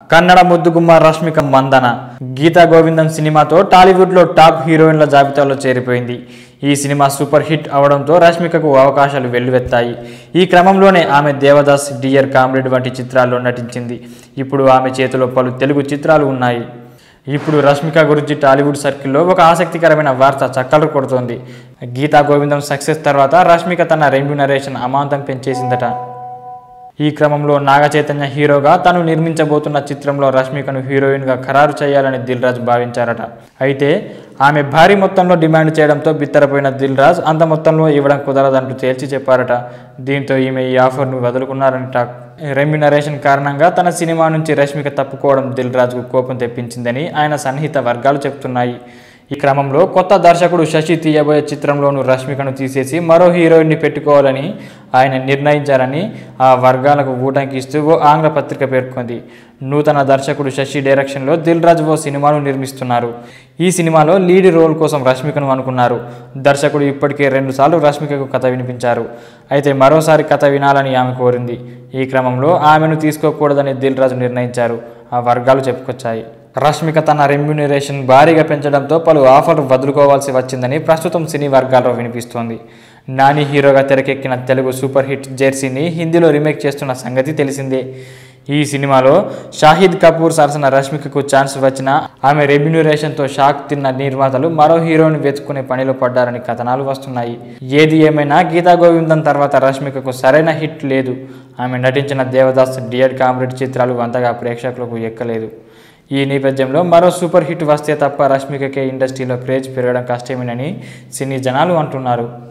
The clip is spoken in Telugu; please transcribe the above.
కన్నడ ముద్దుగుమ్మ రష్మిక మందన గీతా గోవిందం సినిమాతో టాలీవుడ్లో టాప్ హీరోయిన్ల జాబితాలో చేరిపోయింది ఈ సినిమా సూపర్ హిట్ అవడంతో రష్మికకు అవకాశాలు వెల్లువెత్తాయి ఈ క్రమంలోనే ఆమె దేవదాస్ డియర్ కామ్రేడ్ వంటి చిత్రాల్లో నటించింది ఇప్పుడు ఆమె చేతిలో పలు తెలుగు చిత్రాలు ఉన్నాయి ఇప్పుడు రష్మిక గురించి టాలీవుడ్ సర్కిల్లో ఒక ఆసక్తికరమైన వార్త చక్కలు కొడుతోంది గీతా గోవిందం సక్సెస్ తర్వాత రష్మిక తన రెమ్యూనరేషన్ అమాంతం పెంచేసిందట ఈ క్రమంలో నాగ చైతన్య హీరోగా తను నిర్మించబోతున్న చిత్రంలో రష్మికను హీరోయిన్గా ఖరారు చేయాలని దిల్ రాజు భావించారట అయితే ఆమె భారీ మొత్తంలో డిమాండ్ చేయడంతో బిత్తరపోయిన దిల్ రాజ్ అంత మొత్తంలో ఇవ్వడం కుదరదంటూ తేల్చి చెప్పారట దీంతో ఈమె ఈ ఆఫర్ను వదులుకున్నారని టాక్ రెమ్యునరేషన్ కారణంగా తన సినిమా నుంచి రష్మిక తప్పుకోవడం దిల్ రాజుకు కోపం తెప్పించిందని ఆయన సన్నిహిత వర్గాలు చెప్తున్నాయి ఈ క్రమంలో కొత్త దర్శకుడు శశి తీయబోయే చిత్రంలోనూ రష్మికను తీసేసి మరో హీరోయిన్ని పెట్టుకోవాలని ఆయన నిర్ణయించారని ఆ వర్గాలకు ఊటంకిస్తూ ఓ ఆంగ్ల పత్రిక పేర్కొంది నూతన దర్శకుడు శశి డైరెక్షన్లో దిల్ రాజు ఓ సినిమాను నిర్మిస్తున్నారు ఈ సినిమాలో లీడ్ రోల్ కోసం రష్మికను అనుకున్నారు దర్శకుడు ఇప్పటికే రెండుసార్లు రష్మికకు కథ వినిపించారు అయితే మరోసారి కథ వినాలని ఆమె కోరింది ఈ క్రమంలో ఆమెను తీసుకోకూడదని దిల్ రాజు నిర్ణయించారు ఆ వర్గాలు చెప్పుకొచ్చాయి రష్మిక తన రెమ్యూనరేషన్ భారీగా పెంచడంతో పలు ఆఫర్లు వదులుకోవాల్సి వచ్చిందని ప్రస్తుతం సినీ వర్గాల్లో వినిపిస్తోంది నాని హీరోగా తెరకెక్కిన తెలుగు సూపర్ హిట్ జెర్సీని హిందీలో రీమేక్ చేస్తున్న సంగతి తెలిసిందే ఈ సినిమాలో షాహిద్ కపూర్ సరసన రష్మికకు ఛాన్స్ వచ్చినా ఆమె రెమ్యూనరేషన్తో షాక్ తిన్న నిర్మాతలు మరో హీరోని వెతుకునే పనిలో పడ్డారని కథనాలు వస్తున్నాయి ఏది ఏమైనా గీతా గోవిందం తర్వాత రష్మికకు సరైన హిట్ లేదు ఆమె నటించిన దేవదాస్ డియర్ కామ్రేడ్ చిత్రాలు అంతగా ప్రేక్షకులకు ఎక్కలేదు ఈ నేపథ్యంలో మరో సూపర్ హిట్ వస్తే తప్ప రష్మికకే ఇండస్ట్రీలో క్రేజ్ పెరగడం కష్టమేనని సినీ జనాలు అంటున్నారు